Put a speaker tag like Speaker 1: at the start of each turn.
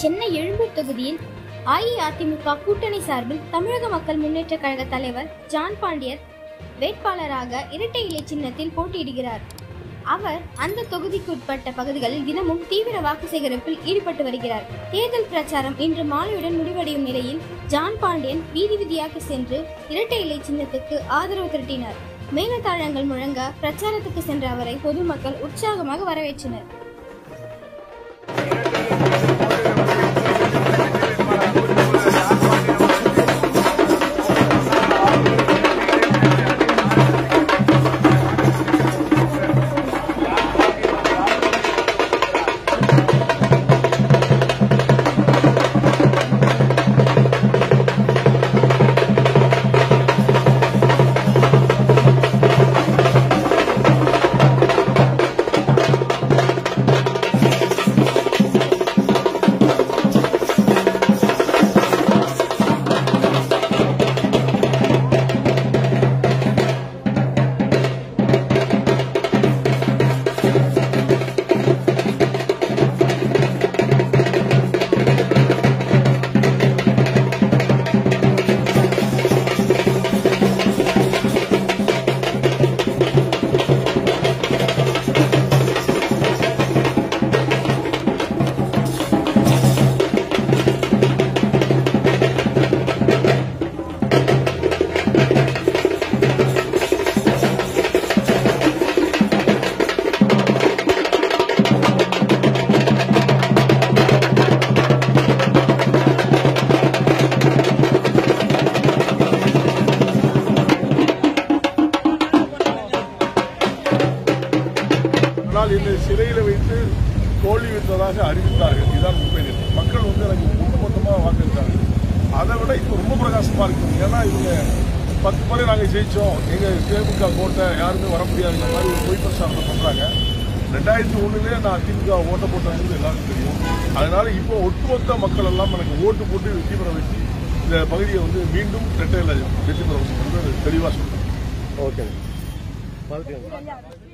Speaker 1: சென்னை எழும்பூர் தொகுதியில் அஇஅதிமுக கூட்டணி சார்பில் தமிழக மக்கள் முன்னேற்ற கழக தலைவர் ஜான் பாண்டியர் வேட்பாளராக இரட்டை இலை சின்னத்தில் போட்டியிடுகிறார் அவர் அந்த தொகுதிக்கு உட்பட்ட பகுதிகளில் தினமும் தீவிர வாக்கு சேகரிப்பில் ஈடுபட்டு வருகிறார் தேர்தல் பிரச்சாரம் இன்று மாலையுடன் முடிவடையும் நிலையில் ஜான் பாண்டியன் வீதி வீதியாக சென்று இரட்டை இலை சின்னத்துக்கு ஆதரவு திரட்டினார் மேலதாளங்கள் முழங்க பிரச்சாரத்துக்கு சென்ற அவரை பொதுமக்கள் உற்சாகமாக வரவேற்றனர்
Speaker 2: ஆனால் என்னை சிறையில் வைத்து தோல்வி வைத்ததாக அறிவித்தார்கள் இதுதான் உண்மை நிலை. மக்கள் வந்து எனக்கு ஒட்டுமொத்தமாக வாக்களித்தாங்க அதை விட இப்போ ரொம்ப பிரகாசமா இருக்கு ஏன்னா இவங்க பத்து முறை நாங்கள் ஜெயிச்சோம் எங்க திமுக கோட்டை யாருமே வர முடியாதுங்கிற மாதிரி ஒரு பொய் பிரச்சாரத்தை பண்றாங்க ரெண்டாயிரத்தி ஒண்ணுலயே நான் திமுக ஓட்ட போட்டது எல்லாருக்கும் தெரியும் அதனால இப்போ ஒட்டுமொத்த மக்கள் எல்லாம் எனக்கு ஓட்டு போட்டு வெற்றி பெற வச்சு இந்த பகுதியை வந்து மீண்டும் ரெட்டையில வெற்றி பெற வச்சு தெளிவாக சொல்றேன்
Speaker 3: ஓகே பார்த்துக்கோங்க